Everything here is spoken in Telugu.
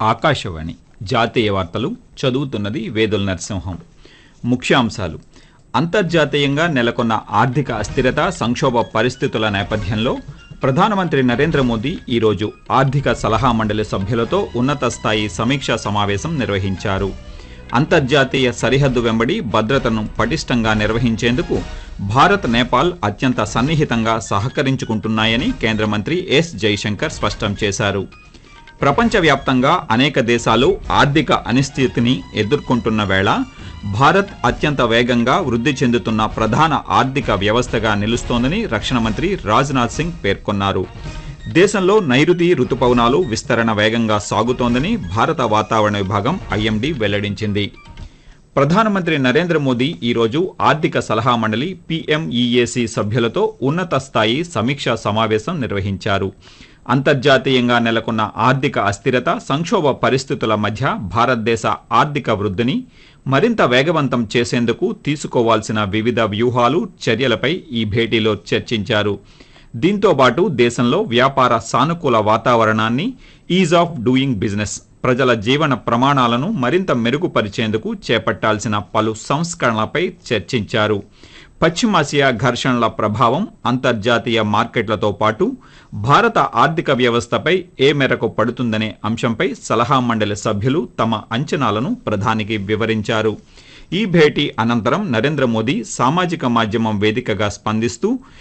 ఆకాశవాణి జాతీయ వార్తలు చదువుతున్నది వేదుల నరసింహం ముఖ్యాంశాలు అంతర్జాతీయంగా నెలకొన్న ఆర్థిక అస్థిరత సంక్షోభ పరిస్థితుల నేపథ్యంలో ప్రధానమంత్రి నరేంద్ర మోదీ ఈరోజు ఆర్థిక సలహా మండలి సభ్యులతో ఉన్నత స్థాయి సమీక్షా సమావేశం నిర్వహించారు అంతర్జాతీయ సరిహద్దు వెంబడి భద్రతను పటిష్టంగా నిర్వహించేందుకు భారత్ నేపాల్ అత్యంత సన్నిహితంగా సహకరించుకుంటున్నాయని కేంద్ర మంత్రి ఎస్ జైశంకర్ స్పష్టం చేశారు ప్రపంచవ్యాప్తంగా అనేక దేశాలు ఆర్థిక అనిశ్చితిని ఎదుర్కొంటున్న వేళ భారత్ అత్యంత వేగంగా వృద్ధి చెందుతున్న ప్రధాన ఆర్థిక వ్యవస్థగా నిలుస్తోందని రక్షణ మంత్రి రాజ్నాథ్ సింగ్ పేర్కొన్నారు దేశంలో నైరుతి రుతుపవనాలు విస్తరణ వేగంగా సాగుతోందని భారత వాతావరణ విభాగం ఐఎండీ వెల్లడించింది ప్రధానమంత్రి నరేంద్ర మోదీ ఈరోజు ఆర్థిక సలహా మండలి పీఎంఈఏసీ సభ్యులతో ఉన్నత స్థాయి సమీక్షా సమావేశం నిర్వహించారు అంతర్జాతీయంగా నెలకొన్న ఆర్థిక అస్థిరత సంక్షోభ పరిస్థితుల మధ్య భారతదేశ ఆర్థిక వృద్ధిని మరింత వేగవంతం చేసేందుకు తీసుకోవాల్సిన వివిధ వ్యూహాలు చర్యలపై ఈ భేటీలో చర్చించారు దీంతో పాటు దేశంలో వ్యాపార సానుకూల వాతావరణాన్ని ఈజ్ ఆఫ్ డూయింగ్ బిజినెస్ ప్రజల జీవన ప్రమాణాలను మరింత మెరుగుపరిచేందుకు చేపట్టాల్సిన పలు సంస్కరణలపై చర్చించారు పశ్చిమాసియా ఘర్షణల ప్రభావం అంతర్జాతీయ మార్కెట్లతో పాటు భారత ఆర్థిక వ్యవస్థపై ఏ మేరకు పడుతుందనే అంశంపై సలహా మండలి సభ్యులు తమ అంచనాలను ప్రధానికి వివరించారు ఈ భేటీ అనంతరం నరేంద్ర మోదీ సామాజిక మాధ్యమం వేదికగా స్పందిస్తూ